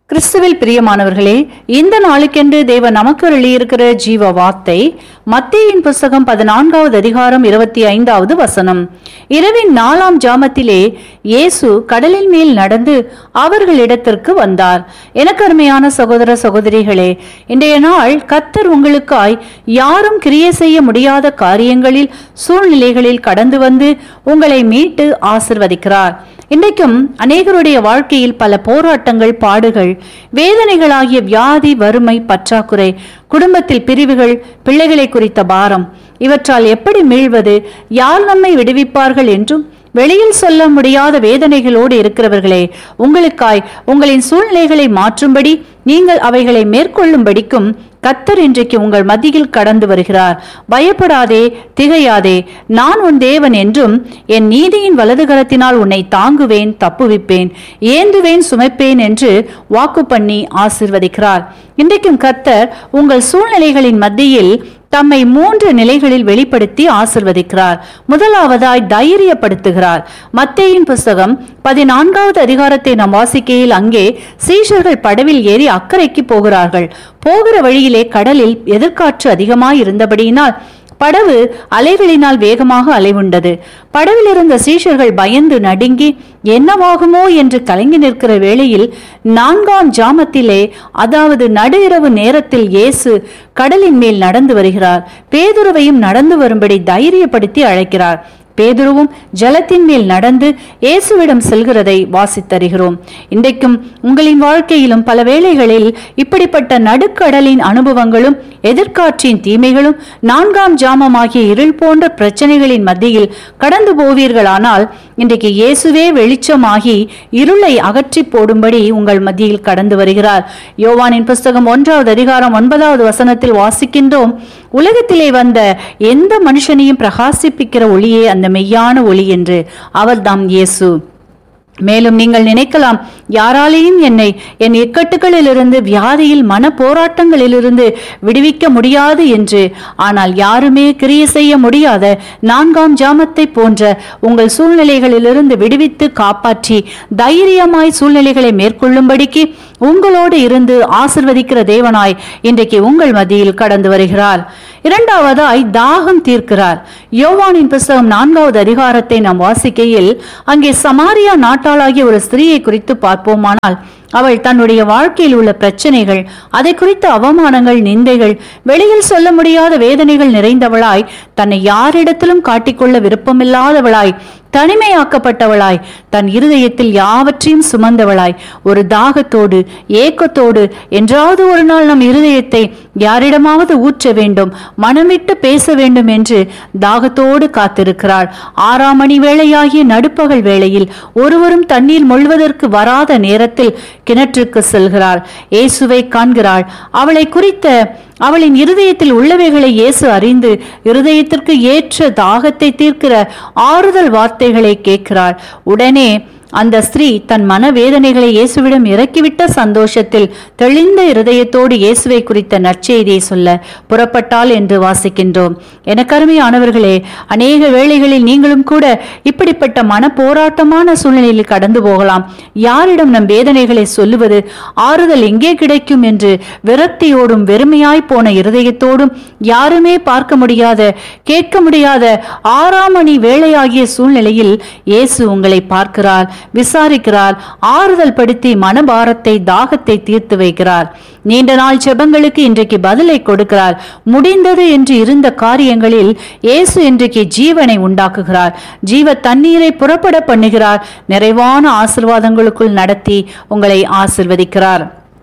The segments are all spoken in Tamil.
கிறிஸ்துவில் பிரியமானவர்களே இந்த நாளுக்கென்று தேவன் நமக்கு அருளியிருக்கிற ஜீவ வார்த்தை மத்தேயின் புஸ்தகம் பதினான்காவது அதிகாரம் இருபத்தி ஐந்தாவது வசனம் இரவின் நாலாம் ஜாமத்திலே இயேசு கடலின் மேல் நடந்து அவர்களிடத்திற்கு வந்தார் எனக்கு அருமையான சகோதர சகோதரிகளே இன்றைய நாள் கத்தர் உங்களுக்காய் யாரும் கிரியை செய்ய முடியாத காரியங்களில் சூழ்நிலைகளில் கடந்து வந்து உங்களை மீட்டு ஆசிர்வதிக்கிறார் இன்றைக்கும் அநேகருடைய வாழ்க்கையில் பல போராட்டங்கள் பாடுகள் வேதனைகளாகிய வியாதி வறுமை பற்றாக்குறை குடும்பத்தில் பிரிவுகள் பிள்ளைகளை குறித்த பாரம் இவற்றால் எப்படி மீள்வது யார் நம்மை விடுவிப்பார்கள் என்றும் வெளியில் சொல்ல முடியாத வேதனைகளோடு இருக்கிறவர்களே உங்களுக்காய் உங்களின் சூழ்நிலைகளை மாற்றும்படி நீங்கள் அவைகளை மேற்கொள்ளும்படிக்கும் கத்தர் இன்றைக்கு உங்கள் மத்தியில் கடந்து வருகிறார் பயப்படாதே திகையாதே நான் உன் தேவன் என்றும் என் நீதியின் வலது கரத்தினால் உன்னை தாங்குவேன் தப்புவிப்பேன் ஏந்துவேன் சுமைப்பேன் என்று வாக்கு பண்ணி ஆசிர்வதிக்கிறார் இன்றைக்கும் கத்தர் உங்கள் சூழ்நிலைகளின் மத்தியில் தம்மை மூன்று நிலைகளில் வெளிப்படுத்தி ஆசிர்வதிக்கிறார் முதலாவதாய் தைரியப்படுத்துகிறார் மத்தேயின் புஸ்தகம் பதினான்காவது அதிகாரத்தை நாம் வாசிக்கையில் அங்கே சீஷர்கள் படவில் ஏறி அக்கறைக்கு போகிறார்கள் போகிற வழியிலே கடலில் எதிர்காற்று அதிகமாய் இருந்தபடியினால் படவு அலைகளினால் வேகமாக அலைவுண்டது படவில் இருந்த சீஷர்கள் பயந்து நடுங்கி என்னவாகுமோ என்று கலங்கி நிற்கிற வேளையில் நான்காம் ஜாமத்திலே அதாவது நடு இரவு நேரத்தில் இயேசு கடலின் மேல் நடந்து வருகிறார் பேதுருவையும் நடந்து வரும்படி தைரியப்படுத்தி அழைக்கிறார் பேதுருவும் ஜலத்தின் மேல் நடந்து இயேசுவிடம் செல்கிறதை வாசித்தருகிறோம் இன்றைக்கும் உங்களின் வாழ்க்கையிலும் பல வேளைகளில் இப்படிப்பட்ட நடுக்கடலின் அனுபவங்களும் எதிர்காற்றின் தீமைகளும் நான்காம் ஜாமமாகிய இருள் போன்ற பிரச்சனைகளின் மத்தியில் கடந்து போவீர்களானால் இன்றைக்கு இயேசுவே வெளிச்சமாகி இருளை அகற்றி போடும்படி உங்கள் மத்தியில் கடந்து வருகிறார் யோவானின் புஸ்தகம் ஒன்றாவது அதிகாரம் ஒன்பதாவது வசனத்தில் வாசிக்கின்றோம் உலகத்திலே வந்த எந்த மனுஷனையும் பிரகாசிப்பிக்கிற ஒளியே அந்த மெய்யான ஒளி என்று அவர்தாம் இயேசு மேலும் நீங்கள் நினைக்கலாம் யாராலேயும் என்னை என் இக்கட்டுகளிலிருந்து வியாதியில் மன போராட்டங்களிலிருந்து விடுவிக்க முடியாது என்று ஆனால் யாருமே கிரிய செய்ய முடியாத நான்காம் ஜாமத்தை போன்ற உங்கள் சூழ்நிலைகளிலிருந்து விடுவித்து காப்பாற்றி தைரியமாய் சூழ்நிலைகளை மேற்கொள்ளும்படிக்கு உங்களோடு இருந்து ஆசிர்வதிக்கிற தேவனாய் இன்றைக்கு உங்கள் மத்தியில் கடந்து வருகிறார் இரண்டாவதாய் தாகம் தீர்க்கிறார் யோவானின் புஸ்தகம் நான்காவது அதிகாரத்தை நாம் வாசிக்கையில் அங்கே சமாரியா நாட்டாளாகிய ஒரு ஸ்திரீயை குறித்து பார்ப்போமானால் அவள் தன்னுடைய வாழ்க்கையில் உள்ள பிரச்சனைகள் அதை குறித்த அவமானங்கள் நிந்தைகள் வெளியில் சொல்ல முடியாத வேதனைகள் நிறைந்தவளாய் தன்னை யாரிடத்திலும் காட்டிக்கொள்ள விருப்பமில்லாதவளாய் தனிமையாக்கப்பட்டவளாய் தன் இருதயத்தில் யாவற்றையும் சுமந்தவளாய் ஒரு தாகத்தோடு ஏக்கத்தோடு என்றாவது ஒரு நாள் நம் இருதயத்தை யாரிடமாவது ஊற்ற வேண்டும் மனமிட்டு பேச வேண்டும் என்று தாகத்தோடு காத்திருக்கிறாள் ஆறாம் மணி வேளையாகிய நடுப்பகல் வேளையில் ஒருவரும் தண்ணீர் மொழ்வதற்கு வராத நேரத்தில் கிணற்றுக்கு செல்கிறாள் இயேசுவை காண்கிறாள் அவளை குறித்த அவளின் இருதயத்தில் உள்ளவைகளை இயேசு அறிந்து இருதயத்திற்கு ஏற்ற தாகத்தை தீர்க்கிற ஆறுதல் வார்த்தைகளை கேட்கிறாள் உடனே அந்த ஸ்திரீ தன் மனவேதனைகளை இயேசுவிடம் இறக்கிவிட்ட சந்தோஷத்தில் தெளிந்த இருதயத்தோடு இயேசுவை குறித்த நற்செய்தியை சொல்ல புறப்பட்டாள் என்று வாசிக்கின்றோம் எனக்கு அருமையானவர்களே அநேக வேளைகளில் நீங்களும் கூட இப்படிப்பட்ட மன போராட்டமான சூழ்நிலையில் கடந்து போகலாம் யாரிடம் நம் வேதனைகளை சொல்லுவது ஆறுதல் எங்கே கிடைக்கும் என்று விரக்தியோடும் வெறுமையாய் போன இருதயத்தோடும் யாருமே பார்க்க முடியாத கேட்க முடியாத ஆறாம் மணி வேளையாகிய சூழ்நிலையில் இயேசு உங்களை பார்க்கிறார் விசாரிக்கிறார் ஆறுதல் படுத்தி மனபாரத்தை தாகத்தை தீர்த்து வைக்கிறார் நீண்ட நாள் ஜெபங்களுக்கு இன்றைக்கு பதிலை கொடுக்கிறார் முடிந்தது என்று இருந்த காரியங்களில் இயேசு இன்றைக்கு ஜீவனை உண்டாக்குகிறார் ஜீவ தண்ணீரை புறப்பட பண்ணுகிறார் நிறைவான ஆசிர்வாதங்களுக்குள் நடத்தி உங்களை ஆசிர்வதிக்கிறார்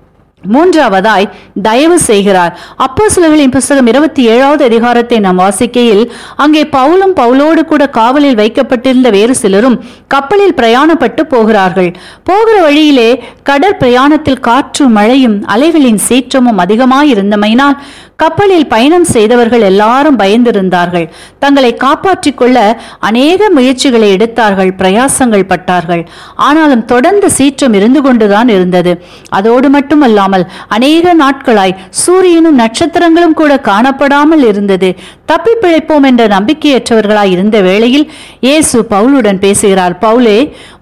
மூன்றாவதாய் தயவு செய்கிறார் அப்போ சிலர்களின் புஸ்தகம் இருபத்தி ஏழாவது அதிகாரத்தை நாம் வாசிக்கையில் அங்கே பவுலும் பவுலோடு கூட காவலில் வைக்கப்பட்டிருந்த வேறு சிலரும் கப்பலில் பிரயாணப்பட்டு போகிறார்கள் போகிற வழியிலே கடற் பிரயாணத்தில் காற்றும் மழையும் அலைகளின் சீற்றமும் அதிகமாயிருந்தமையினால் கப்பலில் பயணம் செய்தவர்கள் எல்லாரும் பயந்திருந்தார்கள் தங்களை காப்பாற்றிக் கொள்ள அநேக முயற்சிகளை எடுத்தார்கள் பிரயாசங்கள் பட்டார்கள் ஆனாலும் தொடர்ந்து சீற்றம் இருந்து கொண்டுதான் இருந்தது அதோடு மட்டுமல்லாமல் அநேக நாட்களாய் சூரியனும் நட்சத்திரங்களும் கூட காணப்படாமல் இருந்தது தப்பி பிழைப்போம் என்ற நம்பிக்கையற்றவர்களாய் இருந்த வேளையில் இயேசு பவுலுடன் பேசுகிறார் பவுலே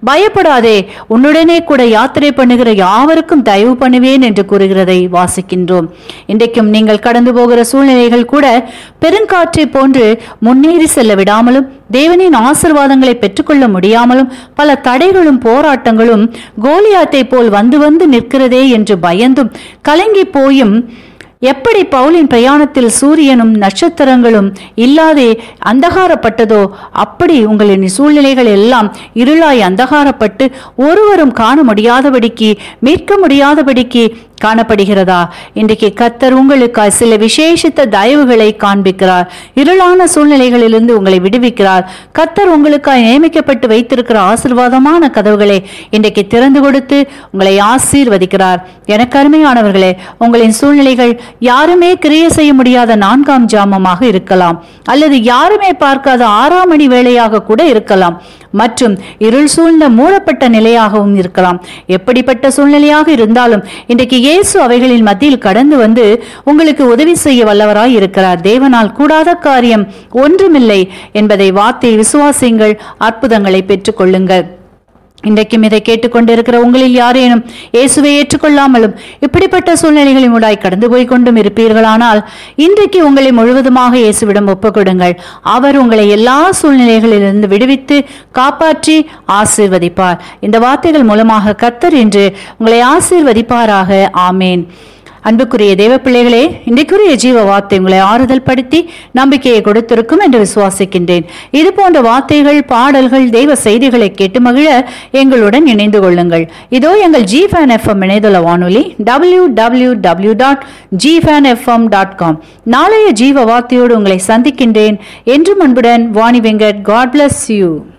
பயப்படாதே உன்னுடனே கூட யாத்திரை பண்ணுகிற யாவருக்கும் தயவு பண்ணுவேன் என்று கூறுகிறதை வாசிக்கின்றோம் இன்றைக்கும் நீங்கள் கடந்து போகிற சூழ்நிலைகள் கூட பெருங்காற்றை போன்று முன்னேறி செல்ல விடாமலும் தேவனின் ஆசிர்வாதங்களை பெற்றுக்கொள்ள முடியாமலும் பல தடைகளும் போராட்டங்களும் கோலியாத்தை போல் வந்து வந்து நிற்கிறதே என்று பயந்தும் கலங்கி போயும் எப்படி பவுலின் பிரயாணத்தில் சூரியனும் நட்சத்திரங்களும் இல்லாதே அந்தகாரப்பட்டதோ அப்படி உங்களின் சூழ்நிலைகள் எல்லாம் இருளாய் அந்தகாரப்பட்டு ஒருவரும் காண முடியாதபடிக்கு மீட்க முடியாதபடிக்கு காணப்படுகிறதா இன்றைக்கு கத்தர் உங்களுக்காய் சில விசேஷித்த தயவுகளை காண்பிக்கிறார் இருளான சூழ்நிலைகளிலிருந்து உங்களை விடுவிக்கிறார் கத்தர் உங்களுக்காய் நியமிக்கப்பட்டு வைத்திருக்கிற ஆசிர்வாதமான கதவுகளை இன்றைக்கு திறந்து கொடுத்து உங்களை ஆசீர்வதிக்கிறார் எனக்கு அருமையானவர்களே உங்களின் சூழ்நிலைகள் யாருமே கிரியை செய்ய முடியாத நான்காம் ஜாமமாக இருக்கலாம் அல்லது யாருமே பார்க்காத ஆறாம் மணி வேளையாக கூட இருக்கலாம் மற்றும் இருள் சூழ்ந்த மூடப்பட்ட நிலையாகவும் இருக்கலாம் எப்படிப்பட்ட சூழ்நிலையாக இருந்தாலும் இன்றைக்கு இயேசு அவைகளின் மத்தியில் கடந்து வந்து உங்களுக்கு உதவி செய்ய வல்லவராய் இருக்கிறார் தேவனால் கூடாத காரியம் ஒன்றுமில்லை என்பதை வார்த்தை விசுவாசியுங்கள் அற்புதங்களை பெற்றுக்கொள்ளுங்கள் இன்றைக்கும் இதை கேட்டுக்கொண்டிருக்கிற உங்களில் யாரேனும் இயேசுவை ஏற்றுக்கொள்ளாமலும் இப்படிப்பட்ட சூழ்நிலைகளின் ஊடாய் கடந்து போய் கொண்டும் இருப்பீர்களானால் இன்றைக்கு உங்களை முழுவதுமாக இயேசுவிடம் ஒப்புக்கொடுங்கள் அவர் உங்களை எல்லா சூழ்நிலைகளிலிருந்து விடுவித்து காப்பாற்றி ஆசீர்வதிப்பார் இந்த வார்த்தைகள் மூலமாக கத்தர் என்று உங்களை ஆசீர்வதிப்பாராக ஆமேன் அன்புக்குரிய தேவ பிள்ளைகளே இன்றைக்குரிய ஜீவ வார்த்தை உங்களை ஆறுதல் படுத்தி நம்பிக்கையை கொடுத்திருக்கும் என்று விசுவாசிக்கின்றேன் இது போன்ற வார்த்தைகள் பாடல்கள் தெய்வ செய்திகளை கேட்டு மகிழ எங்களுடன் இணைந்து கொள்ளுங்கள் இதோ எங்கள் ஜி ஃபேன் எஃப்எம் இணையதள வானொலி W W W dot G Fan FM dot com நாளைய ஜீவ வார்த்தையோடு உங்களை சந்திக்கின்றேன் என்றும் அன்புடன் Vani Venkat God bless you